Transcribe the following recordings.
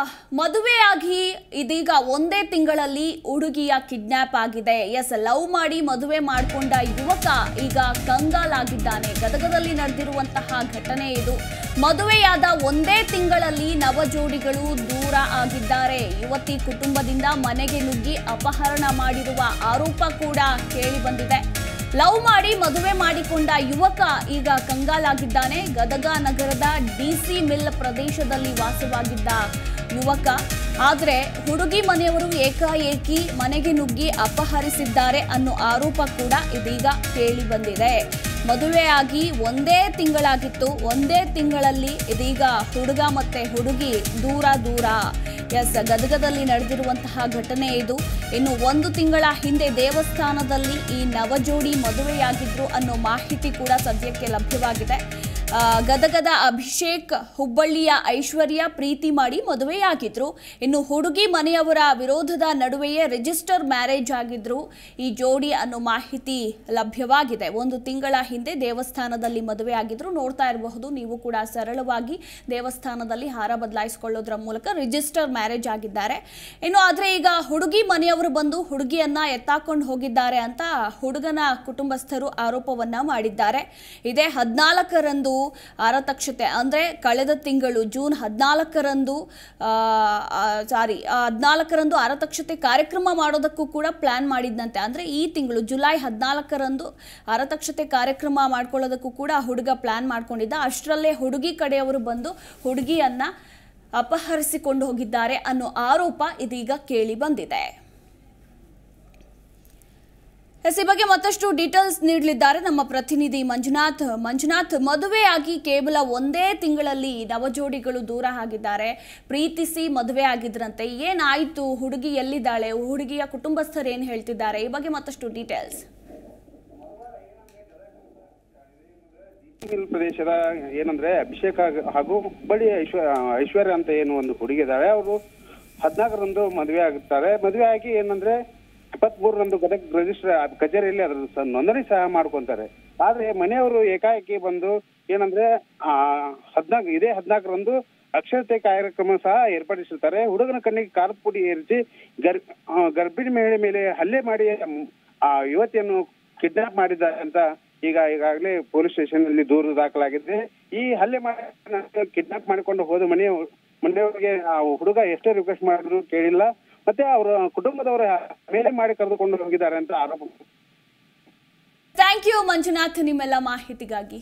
ಮದುವೆಯಾಗಿ ಇದೀಗ ಒಂದೇ ತಿಂಗಳಲ್ಲಿ ಹುಡುಗಿಯ ಕಿಡ್ನಾಪ್ ಆಗಿದೆ ಎಸ್ ಲವ್ ಮಾಡಿ ಮದುವೆ ಮಾಡಿಕೊಂಡ ಯುವಕ ಈಗ ಕಂಗಾಲಾಗಿದ್ದಾನೆ ಗದಗದಲ್ಲಿ ನಡೆದಿರುವಂತಹ ಘಟನೆ ಇದು ಮದುವೆಯಾದ ಒಂದೇ ತಿಂಗಳಲ್ಲಿ ನವ ಜೋಡಿಗಳು ದೂರ ಆಗಿದ್ದಾರೆ ಯುವತಿ ಕುಟುಂಬದಿಂದ ಮನೆಗೆ ನುಗ್ಗಿ ಅಪಹರಣ ಮಾಡಿರುವ ಆರೋಪ ಕೂಡ ಕೇಳಿ ಬಂದಿದೆ ಲವ್ ಮಾಡಿ ಮದುವೆ ಮಾಡಿಕೊಂಡ ಯುವಕ ಈಗ ಕಂಗಾಲಾಗಿದ್ದಾನೆ ಗದಗ ನಗರದ ಡಿಸಿ ಮಿಲ್ ಪ್ರದೇಶದಲ್ಲಿ ವಾಸವಾಗಿದ್ದ ಯುವಕ ಆದರೆ ಹುಡುಗಿ ಮನೆಯವರು ಏಕಾಏಕಿ ಮನೆಗೆ ನುಗ್ಗಿ ಅಪಹರಿಸಿದ್ದಾರೆ ಅನ್ನೋ ಆರೋಪ ಕೂಡ ಇದೀಗ ಕೇಳಿ ಬಂದಿದೆ ಮದುವೆಯಾಗಿ ಒಂದೇ ತಿಂಗಳಾಗಿತ್ತು ಒಂದೇ ತಿಂಗಳಲ್ಲಿ ಇದೀಗ ಹುಡುಗ ಮತ್ತೆ ಹುಡುಗಿ ದೂರ ದೂರ ಎಸ್ ಗದಗದಲ್ಲಿ ನಡೆದಿರುವಂತಹ ಘಟನೆ ಇದು ಇನ್ನು ಒಂದು ತಿಂಗಳ ಹಿಂದೆ ದೇವಸ್ಥಾನದಲ್ಲಿ ಈ ನವಜೋಡಿ ಮದುವೆಯಾಗಿದ್ರು ಅನ್ನೋ ಮಾಹಿತಿ ಕೂಡ ಸದ್ಯಕ್ಕೆ ಲಭ್ಯವಾಗಿದೆ ಆ, ಗದಗದ ಅಭಿಷೇಕ್ ಹುಬ್ಬಳ್ಳಿಯ ಐಶ್ವರ್ಯ ಪ್ರೀತಿ ಮಾಡಿ ಮದುವೆಯಾಗಿದ್ರು ಇನ್ನು ಹುಡುಗಿ ಮನೆಯವರ ವಿರೋಧದ ನಡುವೆಯೇ ರಿಜಿಸ್ಟರ್ ಮ್ಯಾರೇಜ್ ಆಗಿದ್ರು ಈ ಜೋಡಿ ಅನ್ನೋ ಮಾಹಿತಿ ಲಭ್ಯವಾಗಿದೆ ಒಂದು ತಿಂಗಳ ಹಿಂದೆ ದೇವಸ್ಥಾನದಲ್ಲಿ ಮದುವೆ ಆಗಿದ್ರು ನೋಡ್ತಾ ಇರಬಹುದು ನೀವು ಕೂಡ ಸರಳವಾಗಿ ದೇವಸ್ಥಾನದಲ್ಲಿ ಹಾರ ಬದಲಾಯಿಸಿಕೊಳ್ಳೋದ್ರ ಮೂಲಕ ರಿಜಿಸ್ಟರ್ ಮ್ಯಾರೇಜ್ ಆಗಿದ್ದಾರೆ ಇನ್ನು ಆದರೆ ಈಗ ಹುಡುಗಿ ಮನೆಯವರು ಬಂದು ಹುಡುಗಿಯನ್ನ ಎತ್ತಾಕೊಂಡು ಹೋಗಿದ್ದಾರೆ ಅಂತ ಹುಡುಗನ ಕುಟುಂಬಸ್ಥರು ಆರೋಪವನ್ನ ಮಾಡಿದ್ದಾರೆ ಇದೇ ಹದಿನಾಲ್ಕರಂದು ಆರತಕ್ಷತೆ ಅಂದರೆ ಕಳೆದ ತಿಂಗಳು ಜೂನ್ ಹದಿನಾಲ್ಕರಂದು ಸಾರಿ ಹದಿನಾಲ್ಕರಂದು ಆರತಕ್ಷತೆ ಕಾರ್ಯಕ್ರಮ ಮಾಡೋದಕ್ಕೂ ಕೂಡ ಪ್ಲಾನ್ ಮಾಡಿದ್ದಂತೆ ಅಂದರೆ ಈ ತಿಂಗಳು ಜುಲೈ ಹದಿನಾಲ್ಕರಂದು ಆರತಕ್ಷತೆ ಕಾರ್ಯಕ್ರಮ ಮಾಡ್ಕೊಳ್ಳೋದಕ್ಕೂ ಕೂಡ ಹುಡುಗ ಪ್ಲಾನ್ ಮಾಡ್ಕೊಂಡಿದ್ದ ಅಷ್ಟರಲ್ಲೇ ಹುಡುಗಿ ಕಡೆಯವರು ಬಂದು ಹುಡುಗಿಯನ್ನ ಅಪಹರಿಸಿಕೊಂಡು ಹೋಗಿದ್ದಾರೆ ಅನ್ನೋ ಆರೋಪ ಇದೀಗ ಕೇಳಿ ಬಂದಿದೆ ಎಸ್ ಈ ಬಗ್ಗೆ ಮತ್ತಷ್ಟು ಡೀಟೇಲ್ಸ್ ನೀಡಲಿದ್ದಾರೆ ನಮ್ಮ ಪ್ರತಿನಿಧಿ ಮಂಜುನಾಥ್ ಮಂಜುನಾಥ್ ಮದುವೆಯಾಗಿ ಕೇವಲ ಒಂದೇ ತಿಂಗಳಲ್ಲಿ ನವಜೋಡಿಗಳು ದೂರ ಆಗಿದ್ದಾರೆ ಪ್ರೀತಿಸಿ ಮದುವೆ ಆಗಿದ್ರಂತೆ ಏನಾಯ್ತು ಹುಡುಗಿ ಎಲ್ಲಿದ್ದಾಳೆ ಹುಡುಗಿಯ ಕುಟುಂಬಸ್ಥರು ಏನು ಹೇಳ್ತಿದ್ದಾರೆ ಈ ಬಗ್ಗೆ ಮತ್ತಷ್ಟು ಡೀಟೇಲ್ಸ್ ಹಿಲ್ ಪ್ರದೇಶದ ಏನಂದ್ರೆ ಅಭಿಷೇಕ್ ಹಾಗ್- ಹಾಗೂ ಹುಬ್ಬಳ್ಳಿ ಐಶ್ವ ಐಶ್ವರ್ಯ ಅಂತ ಏನು ಒಂದು ಹುಡುಗಿ ಇದ್ದಾಳೆ ಅವರು ಹದಿನಾಲ್ಕರಂದು ಮದುವೆ ಆಗುತ್ತಾರೆ ಮದುವೆ ಆಗಿ ಏನಂದ್ರೆ ಇಪ್ಪತ್ತ್ ಮೂರರಂದು ಗದಗ ರಿಜಿಸ್ಟರ್ ಕಚೇರಿಯಲ್ಲಿ ಅದ್ರ ಸ- ನೋಂದಣಿ ಸಹ ಮಾಡ್ಕೊಂತಾರೆ ಆದ್ರೆ ಮನೆಯವರು ಏಕಾಏಕಿ ಬಂದು ಏನಂದ್ರೆ ಆ ಹದ್ನಾಲ್ಕು ಇದೇ ಹದಿನಾಲ್ಕರಂದು ಅಕ್ಷರತೆ ಕಾರ್ಯಕ್ರಮ ಸಹ ಏರ್ಪಡಿಸಿರ್ತಾರೆ ಹುಡುಗನ ಕಣ್ಣಿಗೆ ಖಾರದ ಪುಡಿ ಏರಿಸಿ ಗರ್ ಆ, ಗರ್ಭಿಣಿ ಮಹಿಳೆ ಮೇಲೆ ಹಲ್ಲೆ ಮಾಡಿ ಮ್, ಆ ಯುವತಿಯನ್ನು ಕಿಡ್ನಾಪ್ ಮಾಡಿದ್ದಾರೆ ಅಂತ ಈಗ ಈಗಾಗಲೇ ಪೊಲೀಸ್ ಸ್ಟೇಷನ್ ಅಲ್ಲಿ ದೂರು ದಾಖಲಾಗಿದೆ ಈ ಹಲ್ಲೆ ಮಾಡಿ ಕಿಡ್ನಾಪ್ ಮಾಡಿಕೊಂಡು ಹೋದ ಮನೆಯ ಮನೆಯವರಿಗೆ ಆ ಹುಡುಗ ಎಷ್ಟೇ ರಿಕ್ವೆಸ್ಟ್ ಮಾಡಿದ್ರು ಕೇಳಿಲ್ಲ ಮತ್ತೆ ಅವರ ಕುಟುಂಬದವರ ಮೇಲೆ ಮಾಡಿ ಕರೆದುಕೊಂಡು ಹೋಗಿದ್ದಾರೆ ಅಂತ ಆರೋಪ ಥ್ಯಾಂಕ್ ಯು ಮಂಜುನಾಥ್ ನಿಮ್ಮೆಲ್ಲ ಮಾಹಿತಿಗಾಗಿ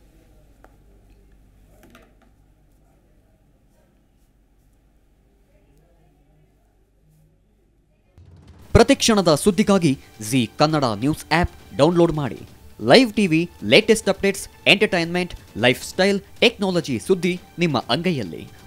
ಪ್ರತಿಕ್ಷಣದ ಸುದ್ದಿಗಾಗಿ Zee Kannada news app download ಮಾಡಿ live TV latest updates entertainment lifestyle technology ಸುದ್ದಿ ನಿಮ್ಮ ಅಂಗೈಯಲ್ಲಿ